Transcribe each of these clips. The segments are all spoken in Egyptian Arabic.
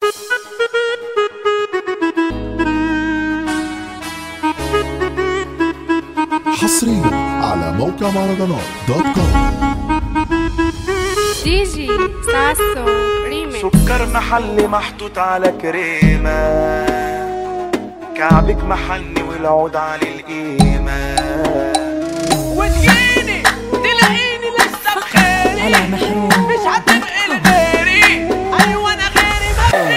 حصريا على موقع مهرجانات دوت كوم دي جي ساسو ريميكس سكر محلي محطوط على كريمة كعبك محني والعود على القيمة وتجيني تلاقيني لسه بخيري على محروم مش هتبقى لغيري ايوه انا غيري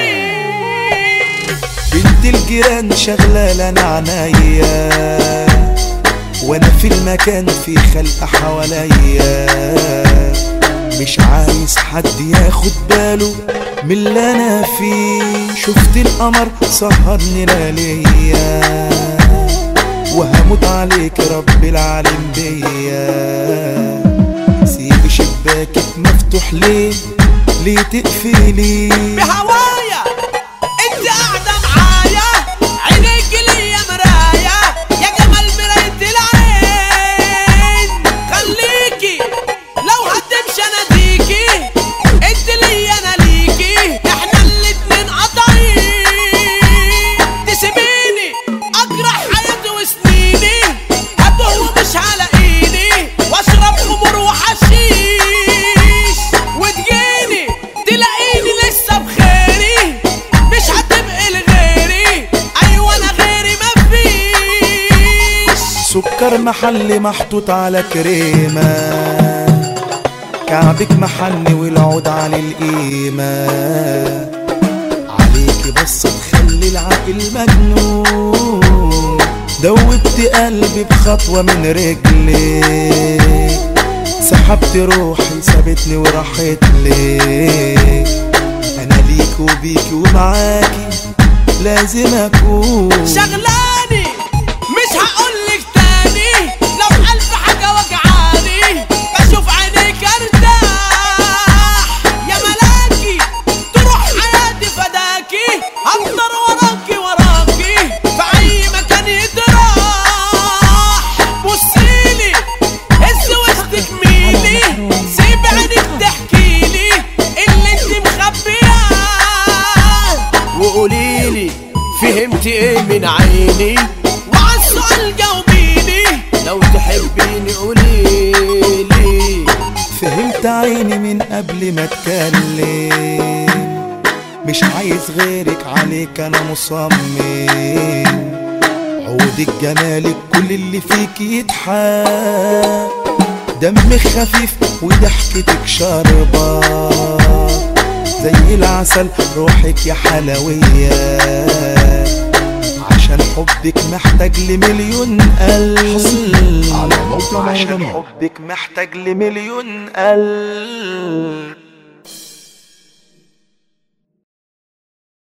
مفيش بنت الجيران شغلة لنا عنايا وانا في المكان في خلق حواليا مش عايز حد ياخد باله من اللي انا فيه شفت القمر سهرني لياليا وهموت عليك رب العالم بيا سيب شباكك مفتوح ليه ليه تقفلي بهوايا انت قاعدة معايا عينيك ليا مرايا يا جمال مراية العين خليكي لو هتمشي اناديكي انت ليا انا ليكي احنا الاتنين قطعين تسيبيني اجرح حياتي وسنيني اتوه ومش على ايدي واشرب خمور وحشيش وتجيني تلاقيني لسه بخيري مش هتبقى لغيري ايوه انا غيري مفيش سكر محلي محطوط على كريمة كعبك محني والعود على القيمة عليكي بس تخلي العقل مجنون دوبت قلبي بخطوة من رجلك سحبت روحي سابتني وراحت لك انا ليك وبيكي ومعاكي لازم اكون شغلاني مش هقولك تاني لو ألف حاجة وجعاني بشوف عينيك ارتاح يا ملاكي تروح حياتي فداكي هفضل وراكي وراكي في أي مكان يتراح بصيلي هز وسطك ميلي سيب عينك تحكيلي اللي انت مخبياه وقوليلي فهمت ايه من عيني وعالسؤال جاوبيني لو تحبيني قوليلي فهمت عيني من قبل ما اتكلم مش عايز غيرك عليك انا مصمم عودك جمالك كل اللي فيك يضحك دمك خفيف وضحكتك شاربة زي العسل روحك يا حلوية عشان حبك محتاج لمليون قلب على موقع عشان مهرجانات حبك محتاج لمليون قلب